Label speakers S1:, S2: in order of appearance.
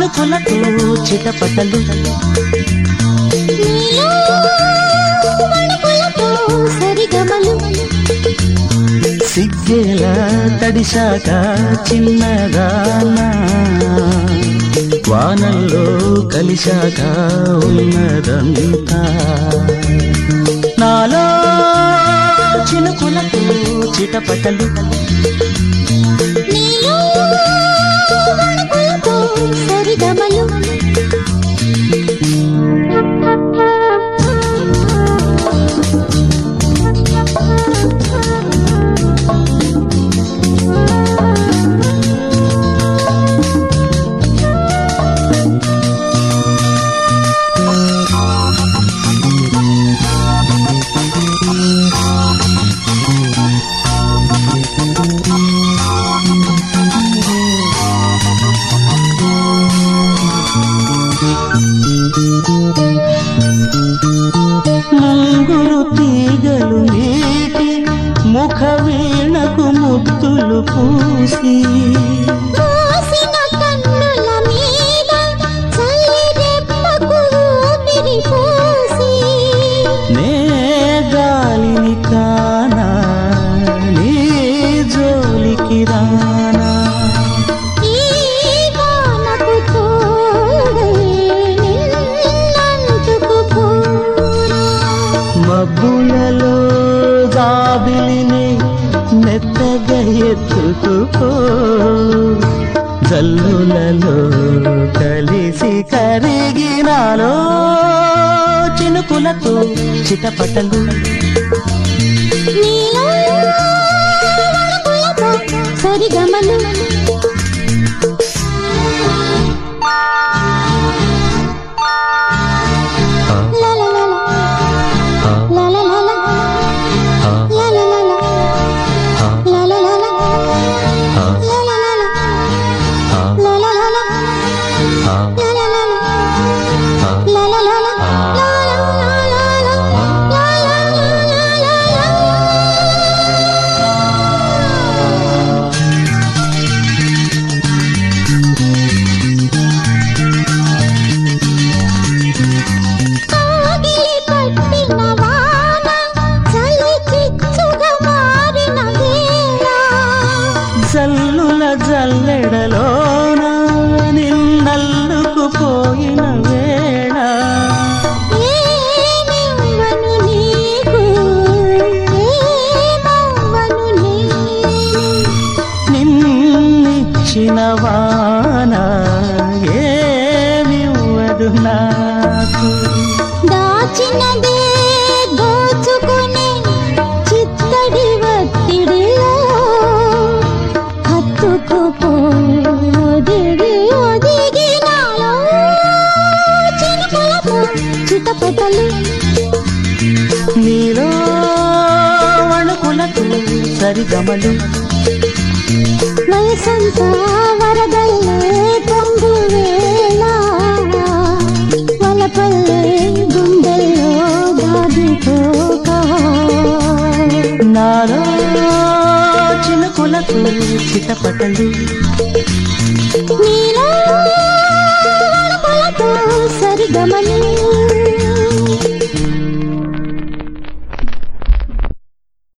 S1: చినుకులకు చిటపటలు
S2: నీలో వణుకులతో సరిగమలు
S1: సిగ్గేలా తడిశాక చిన్నదానా వానల్లో కలిశాక ఉన్నదంతా నాలో చినుకులకు చిటపటలు
S2: నీలో వణుకులతో సరిగమలు
S1: ముంగురు తీగలు నీటి ముఖ వీణకు ముద్దులు పూసి
S2: మోసిన కన్నుల మీద చల్లి రెప్పకు ఊపిరి పోసి
S1: నే గాలిని కానా నీ జోలికి రానా
S2: ఈ వానకు తోడై నిన్నంటుకు పోనా
S1: మబ్బులలో జాబిలిని మెత్తగా ఎత్తుకుపో జల్లులలో కలిసి కరిగినాలో చినుకులతో చిటపటలు
S2: నీలో వణుకులతో సరిగమలు లలలల, లలలల, లలలల, లలలల, లలలల, లలలల, లలలల, లలలల, లలలల. కాగిలి పట్టిన వాన చలి చిచ్చుగా మారిన వేళ
S1: జల్లుల జల్లెడలోన నిన్నల్లుకుపోయిన వేళ
S2: ఏమివ్వను నీకు ఏమవ్వను నేను
S1: నిన్నిచ్చిన వాన ఏమివ్వదు నాకు
S2: దాచినదే దోచుకునే చిత్తడి ఒత్తిడిలో హత్తుకుపో ఒదిగి ఒదిగి నాలో చినుకులతో చిటపటలు
S1: నీలో వణుకులకు సరిగమలు
S2: వయసంతా వరదల్లే పొంగు వేళ వలపల్లే గుండెల్లో దాగిపోక
S1: నాలో చినుకులకు చిటపటలు
S2: నీలో వణుకులతో సరిగమలు